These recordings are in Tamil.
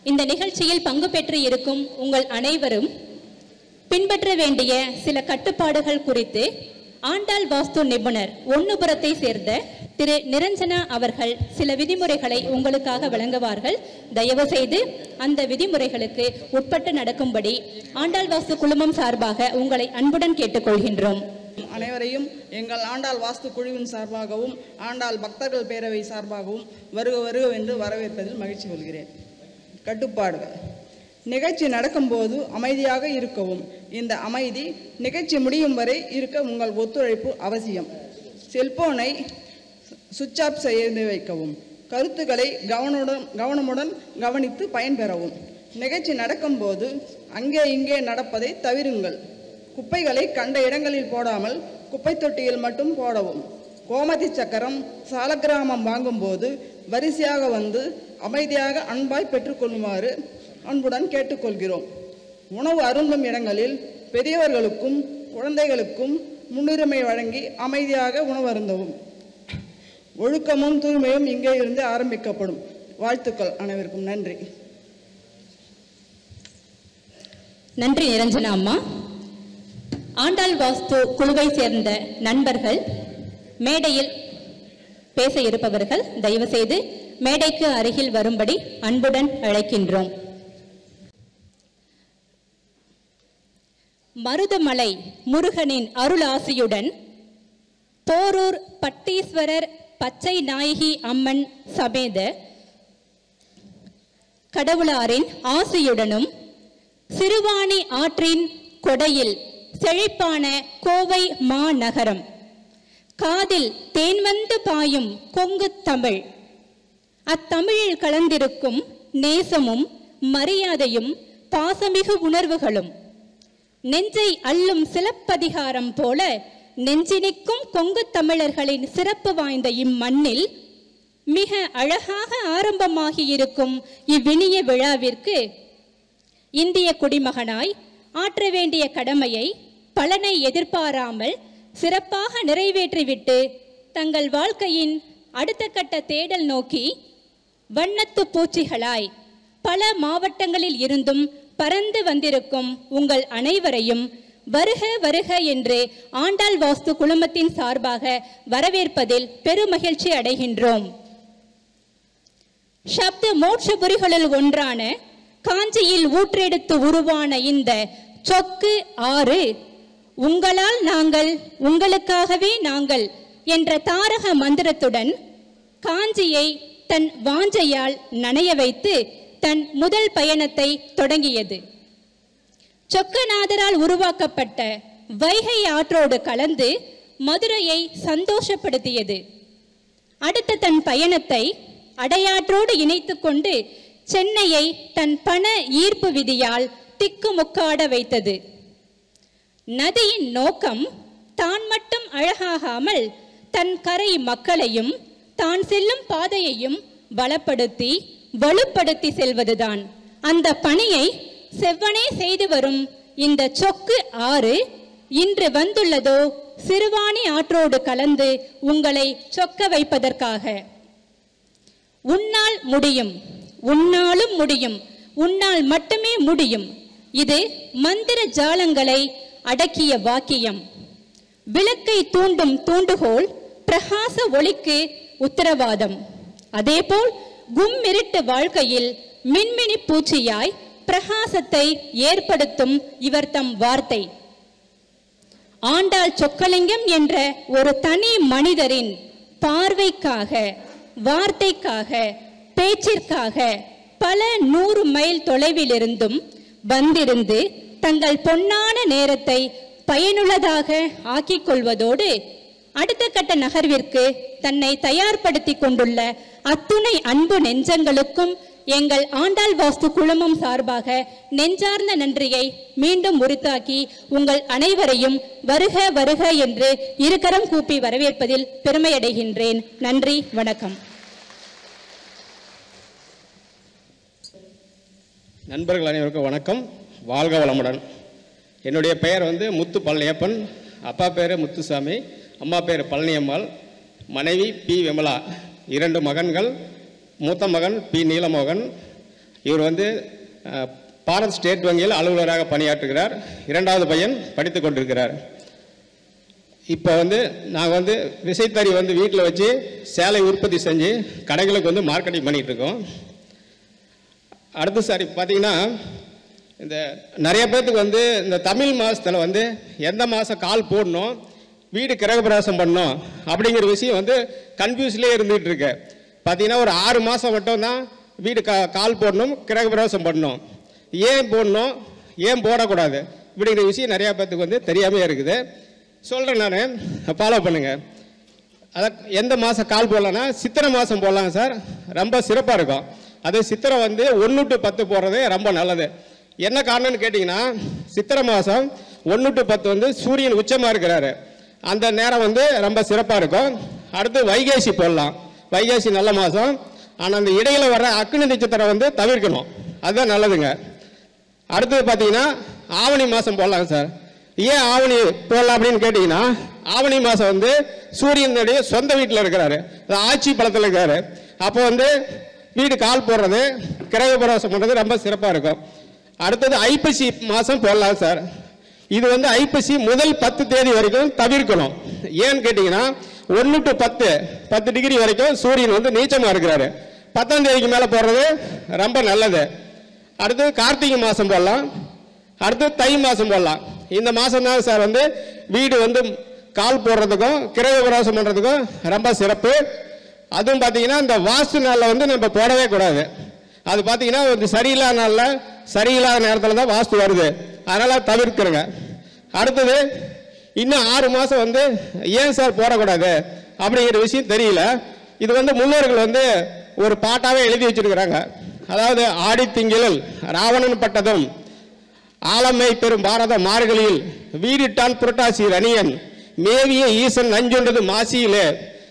இந்த நிகழ்ச்சியில் பங்கு பெற்று இருக்கும் உங்கள் அனைவரும் பின்பற்ற வேண்டிய சில கட்டுப்பாடுகள் குறித்து ஆண்டாள் வாஸ்து நிபுணர் ஒன்னுபுரத்தை சேர்ந்த திரு நிரஞ்சனா அவர்கள் சில விதிமுறைகளை உங்களுக்காக வழங்குவார்கள் தயவு செய்து அந்த விதிமுறைகளுக்கு உட்பட்டு நடக்கும்படி ஆண்டாள் வாஸ்து குழுமம் சார்பாக உங்களை அன்புடன் கேட்டுக்கொள்கின்றோம் அனைவரையும் எங்கள் ஆண்டாள் வாஸ்து குழுவின் சார்பாகவும் ஆண்டாள் பக்தர்கள் பேரவை சார்பாகவும் வருக வருக என்று வரவேற்பதில் மகிழ்ச்சி கொள்கிறேன் கட்டுப்பாடுகள் நிகழ்ச்சி நடக்கும்போது அமைதியாக இருக்கவும் இந்த அமைதி நிகழ்ச்சி முடியும் வரை இருக்க உங்கள் ஒத்துழைப்பு அவசியம் செல்போனை சுவிட்ச் ஆஃப் செய்து வைக்கவும் கருத்துக்களை கவனமுடன் கவனமுடன் கவனித்து பயன்பெறவும் நிகழ்ச்சி நடக்கும்போது அங்கே இங்கே நடப்பதை தவிருங்கள் குப்பைகளை கண்ட இடங்களில் போடாமல் குப்பை தொட்டியில் மட்டும் போடவும் கோமதி சக்கரம் சாலக்கிராமம் வாங்கும்போது வரிசையாக வந்து அமைதியாக அன்பாய் பெற்றுக்கொள்ளுமாறு அன்புடன் கேட்டுக்கொள்கிறோம் உணவு அருந்தும் இடங்களில் பெரியவர்களுக்கும் குழந்தைகளுக்கும் முன்னுரிமை வழங்கி அமைதியாக உணவு அருந்தவும் ஒழுக்கமும் தூய்மையும் இங்கே இருந்து ஆரம்பிக்கப்படும் வாழ்த்துக்கள் அனைவருக்கும் நன்றி நன்றி நிரஞ்சனா அம்மா ஆண்டாள் வாஸ்து குழுவை சேர்ந்த நண்பர்கள் மேடையில் பேச இருப்பவர்கள் தயவு செய்து மேடைக்கு அருகில் வரும்படி அன்புடன் அழைக்கின்றோம் மருதமலை முருகனின் அருளாசியுடன் போரூர் பட்டீஸ்வரர் பச்சை நாயகி அம்மன் சமேத கடவுளாரின் ஆசியுடனும் சிறுவாணி ஆற்றின் கொடையில் செழிப்பான கோவை மாநகரம் காதில் தேன் வந்து பாயும் கொங்கு தமிழ் அத்தமிழில் கலந்திருக்கும் நேசமும் மரியாதையும் பாசமிகு உணர்வுகளும் நெஞ்சை அள்ளும் சிலப்பதிகாரம் போல நெஞ்சினிக்கும் கொங்கு தமிழர்களின் சிறப்பு வாய்ந்த இம்மண்ணில் மிக அழகாக ஆரம்பமாகி இருக்கும் இவ்வினிய விழாவிற்கு இந்திய குடிமகனாய் ஆற்ற வேண்டிய கடமையை பலனை எதிர்பாராமல் சிறப்பாக நிறைவேற்றிவிட்டு தங்கள் வாழ்க்கையின் அடுத்த கட்ட தேடல் நோக்கி வண்ணத்து பூச்சிகளாய் பல மாவட்டங்களில் இருந்தும் பறந்து வந்திருக்கும் உங்கள் அனைவரையும் வருக வருக என்று ஆண்டாள் வாஸ்து குழுமத்தின் சார்பாக வரவேற்பதில் பெருமகிழ்ச்சி அடைகின்றோம் சப்த மோட்சபுரிகளில் ஒன்றான காஞ்சியில் ஊற்றெடுத்து உருவான இந்த சொக்கு ஆறு உங்களால் நாங்கள் உங்களுக்காகவே நாங்கள் என்ற தாரக மந்திரத்துடன் காஞ்சியை தன் வாஞ்சையால் நனைய வைத்து தன் முதல் பயணத்தை தொடங்கியது சொக்கநாதரால் உருவாக்கப்பட்ட வைகை ஆற்றோடு கலந்து மதுரையை சந்தோஷப்படுத்தியது அடுத்த தன் பயணத்தை அடையாற்றோடு இணைத்துக் கொண்டு சென்னையை தன் பண ஈர்ப்பு விதியால் திக்குமுக்காட வைத்தது நதியின் நோக்கம் தான் மட்டும் அழகாகாமல் தன் கரை மக்களையும் தான் செல்லும் பாதையையும் வளப்படுத்தி வலுப்படுத்தி செல்வதுதான் அந்த பணியை செவ்வனே செய்து வரும் இந்த சொக்கு ஆறு இன்று வந்துள்ளதோ சிறுவாணி ஆற்றோடு கலந்து உங்களை சொக்க வைப்பதற்காக உன்னால் முடியும் உன்னாலும் முடியும் உன்னால் மட்டுமே முடியும் இது மந்திர ஜாலங்களை அடக்கிய வாக்கியம் விளக்கை தூண்டும் தூண்டுகோல் பிரகாச ஒளிக்கு உத்தரவாதம் அதேபோல் கும்மிருட்டு வாழ்க்கையில் மின்மினி பூச்சியாய் பிரகாசத்தை ஏற்படுத்தும் இவர் தம் வார்த்தை ஆண்டாள் சொக்கலிங்கம் என்ற ஒரு தனி மனிதரின் பார்வைக்காக வார்த்தைக்காக பேச்சிற்காக பல நூறு மைல் தொலைவிலிருந்தும் வந்திருந்து தங்கள் பொன்னான நேரத்தை பயனுள்ளதாக ஆக்கிக் கொள்வதோடு அடுத்த கட்ட நகர்விற்கு தன்னை தயார்படுத்திக் கொண்டுள்ள அத்துணை அன்பு நெஞ்சங்களுக்கும் எங்கள் ஆண்டாள் வாஸ்து குழுமம் சார்பாக நெஞ்சார்ந்த நன்றியை மீண்டும் உரித்தாக்கி உங்கள் அனைவரையும் வருக வருக என்று இருகரம் கூப்பி வரவேற்பதில் பெருமையடைகின்றேன் நன்றி வணக்கம் நண்பர்கள் அனைவருக்கும் வணக்கம் வாழ்க வளமுடன் என்னுடைய பெயர் வந்து முத்து பழனியப்பன் அப்பா பேர் முத்துசாமி அம்மா பேர் பழனியம்மாள் மனைவி பி விமலா இரண்டு மகன்கள் மூத்த மகன் பி நீலமோகன் இவர் வந்து அஹ், பாரத் ஸ்டேட் வங்கியில் அலுவலராக பணியாற்றுகிறார் இரண்டாவது பையன் படித்து கொண்டிருக்கிறார் இப்போ வந்து நாங்கள் வந்து விசைத்தறி வந்து வீட்டில் வச்சு சேலை உற்பத்தி செஞ்சு கடைகளுக்கு வந்து மார்க்கெட்டிங் பண்ணிகிட்டு இருக்கோம் அடுத்து சார் இப்போ பார்த்தீங்கன்னா இந்த நிறைய பேர்த்துக்கு வந்து இந்த தமிழ் மாதத்தில் வந்து எந்த மாதம் கால் போடணும் வீடு கிரகப்பிரவேசம் பண்ணணும் அப்படிங்கிற விஷயம் வந்து கன்ஃபியூஸ்லேயே இருந்துகிட்டு இருக்கு பார்த்தீங்கன்னா ஒரு ஆறு மாதம் மட்டும் தான் வீடு கா கால் போடணும் கிரகப்பிரவேசம் பண்ணணும் ஏன் போடணும் ஏன் போடக்கூடாது இப்படிங்கிற விஷயம் நிறையா பேர்த்துக்கு வந்து தெரியாமே இருக்குது சொல்கிறேன் நான் ஃபாலோ பண்ணுங்கள் அதான் எந்த மாதம் கால் போடலான்னா சித்திரை மாதம் போடலாம் சார் ரொம்ப சிறப்பாக இருக்கும் அது சித்திரை வந்து ஒன்று டு பத்து போடுறது ரொம்ப நல்லது என்ன காரணம்னு கேட்டிங்கன்னா சித்திரை மாதம் ஒன்று டு பத்து வந்து சூரியன் உச்சமாக இருக்கிறாரு அந்த நேரம் வந்து ரொம்ப சிறப்பாக இருக்கும் அடுத்து வைகாசி போடலாம் வைகாசி நல்ல மாதம் ஆனால் அந்த இடையில வர அக்னி நட்சத்திரம் வந்து தவிர்க்கணும் அதுதான் நல்லதுங்க அடுத்தது பார்த்தீங்கன்னா ஆவணி மாதம் போடலாம் சார் ஏன் ஆவணி போடலாம் அப்படின்னு கேட்டிங்கன்னா ஆவணி மாதம் வந்து சூரியனுடைய சொந்த வீட்டில் இருக்கிறாரு அது ஆட்சி பலத்தில் இருக்காரு அப்போ வந்து வீடு கால் போடுறது கிரக பிரவேசம் பண்ணுறது ரொம்ப சிறப்பாக இருக்கும் அடுத்தது ஐப்பசி மாதம் போடலாம் சார் இது வந்து ஐப்பசி முதல் பத்து தேதி வரைக்கும் தவிர்க்கணும் ஏன்னு கேட்டிங்கன்னா ஒன்று டு பத்து பத்து டிகிரி வரைக்கும் சூரியன் வந்து நீச்சமாக இருக்கிறாரு பத்தாம் தேதிக்கு மேலே போடுறது ரொம்ப நல்லது அடுத்து கார்த்திகை மாதம் போடலாம் அடுத்து தை மாதம் போடலாம் இந்த மாதம் தான் சார் வந்து வீடு வந்து கால் போடுறதுக்கும் கிரக பிரவேசம் பண்ணுறதுக்கும் ரொம்ப சிறப்பு அதுவும் பார்த்தீங்கன்னா இந்த வாஸ்து நாளில் வந்து நம்ம போடவே கூடாது அது பார்த்தீங்கன்னா வந்து சரியில்லாத நாளில் சரியில்லாத நேரத்தில் தான் வாஸ்து வருது அதனால் தவிர்க்கிறங்க அடுத்தது இன்னும் ஆறு மாதம் வந்து ஏன் சார் போடக்கூடாது அப்படிங்கிற விஷயம் தெரியல இது வந்து முன்னோர்கள் வந்து ஒரு பாட்டாவே எழுதி வச்சிருக்கிறாங்க அதாவது ஆடி திங்களில் ராவணன் பட்டதும் ஆலமை பெரும் பாரத மார்கழியில் வீடிட்டான் புரட்டாசி ரணியன் மேவிய ஈசன் நஞ்சுண்டது மாசியிலே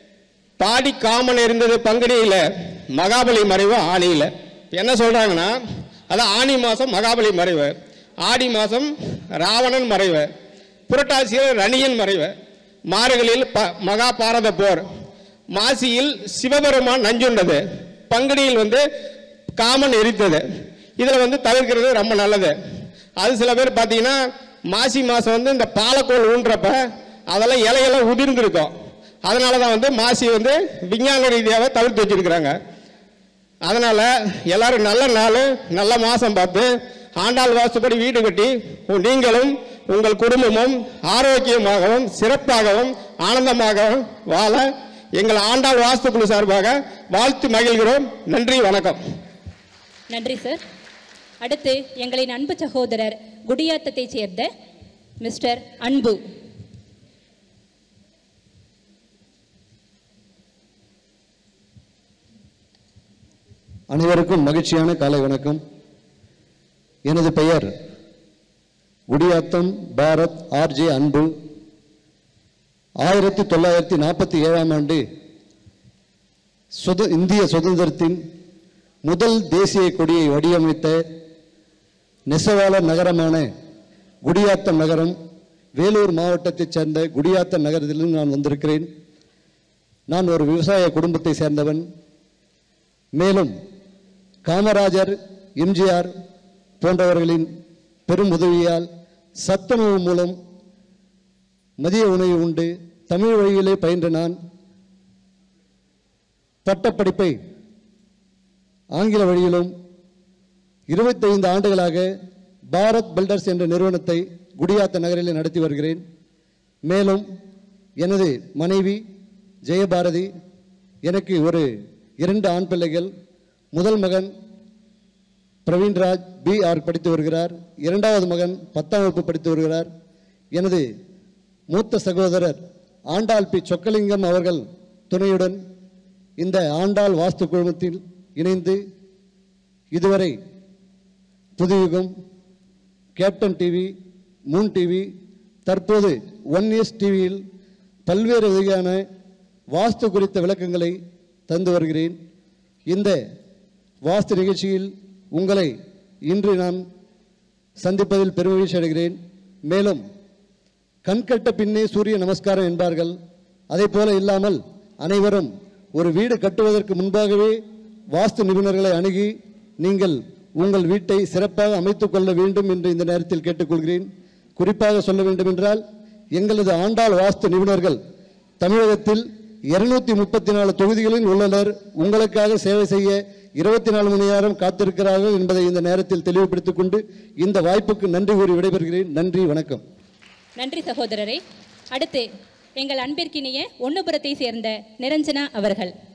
பாடி காமன் இருந்தது பங்குனியில மகாபலி மறைவு ஆணியில என்ன சொல்றாங்கன்னா அதான் ஆனி மாதம் மகாபலி மறைவு ஆடி மாதம் ராவணன் மறைவு புரட்டாசியில் ரணியன் மறைவு மார்கழியில் ப மகா பாரத போர் மாசியில் சிவபெருமான் நஞ்சுண்டது பங்குனியில் வந்து காமன் எரித்தது இதில் வந்து தவிர்க்கிறது ரொம்ப நல்லது அது சில பேர் பார்த்தீங்கன்னா மாசி மாதம் வந்து இந்த பாலக்கோல் ஊன்றப்ப அதெல்லாம் இலையெல்லாம் உதிர்ந்திருக்கும் அதனால தான் வந்து மாசி வந்து விஞ்ஞான ரீதியாக தவிர்த்து வச்சிருக்கிறாங்க அதனால் எல்லாரும் நல்ல நாள் நல்ல மாதம் பார்த்து ஆண்டாள் வாஸ்துப்படி வீடு கட்டி நீங்களும் உங்கள் குடும்பமும் ஆரோக்கியமாகவும் சிறப்பாகவும் ஆனந்தமாகவும் வாழ எங்கள் ஆண்டாள் வாஸ்துக்குழு சார்பாக வாழ்த்து மகிழ்கிறோம் நன்றி வணக்கம் நன்றி சார் அடுத்து எங்களின் அன்பு சகோதரர் குடியாத்தத்தைச் சேர்ந்த மிஸ்டர் அன்பு அனைவருக்கும் மகிழ்ச்சியான காலை வணக்கம் எனது பெயர் குடியாத்தம் பாரத் ஆர்ஜே அன்பு ஆயிரத்தி தொள்ளாயிரத்தி நாற்பத்தி ஏழாம் ஆண்டு சுத இந்திய சுதந்திரத்தின் முதல் தேசிய கொடியை வடிவமைத்த நெசவாளர் நகரமான குடியாத்தம் நகரம் வேலூர் மாவட்டத்தைச் சேர்ந்த குடியாத்தம் நகரத்திலிருந்து நான் வந்திருக்கிறேன் நான் ஒரு விவசாய குடும்பத்தை சேர்ந்தவன் மேலும் காமராஜர் எம்ஜிஆர் போன்றவர்களின் பெரும் உதவியால் சத்துணவு மூலம் மதிய உணவு உண்டு தமிழ் வழியிலே பயின்ற நான் பட்டப்படிப்பை ஆங்கில வழியிலும் இருபத்தைந்து ஆண்டுகளாக பாரத் பில்டர்ஸ் என்ற நிறுவனத்தை குடியாத்த நகரில் நடத்தி வருகிறேன் மேலும் எனது மனைவி ஜெயபாரதி எனக்கு ஒரு இரண்டு ஆண் பிள்ளைகள் முதல் மகன் பிரவீன்ராஜ் பிஆர் படித்து வருகிறார் இரண்டாவது மகன் பத்தாம் வகுப்பு படித்து வருகிறார் எனது மூத்த சகோதரர் ஆண்டாள் பி சொக்கலிங்கம் அவர்கள் துணையுடன் இந்த ஆண்டாள் வாஸ்து குழுமத்தில் இணைந்து இதுவரை Puthuyugam captain TV moon TV தற்போது ஒன் எஸ் டிவியில் பல்வேறு வகையான வாஸ்து குறித்த விளக்கங்களை தந்து வருகிறேன் இந்த வாஸ்து நிகழ்ச்சியில் உங்களை இன்று நான் சந்திப்பதில் பெருமகிழ்ச்சி அடைகிறேன் மேலும் கண்கட்ட பின்னே சூரிய நமஸ்காரம் என்பார்கள் அதே போல இல்லாமல் அனைவரும் ஒரு வீடு கட்டுவதற்கு முன்பாகவே வாஸ்து நிபுணர்களை அணுகி நீங்கள் உங்கள் வீட்டை சிறப்பாக அமைத்துக் கொள்ள வேண்டும் என்று இந்த நேரத்தில் கேட்டுக்கொள்கிறேன் குறிப்பாக சொல்ல வேண்டும் என்றால் எங்களது ஆண்டாள் வாஸ்து நிபுணர்கள் தமிழகத்தில் இருநூத்தி முப்பத்தி நாலு தொகுதிகளில் உள்ளனர் உங்களுக்காக சேவை செய்ய இருபத்தி நாலு மணி நேரம் காத்திருக்கிறார்கள் என்பதை இந்த நேரத்தில் தெளிவுபடுத்திக் கொண்டு இந்த வாய்ப்புக்கு நன்றி கூறி விடைபெறுகிறேன் நன்றி வணக்கம் நன்றி சகோதரரே அடுத்து எங்கள் அன்பிற்கினிய ஒன்னுபுரத்தை சேர்ந்த நிரஞ்சனா அவர்கள்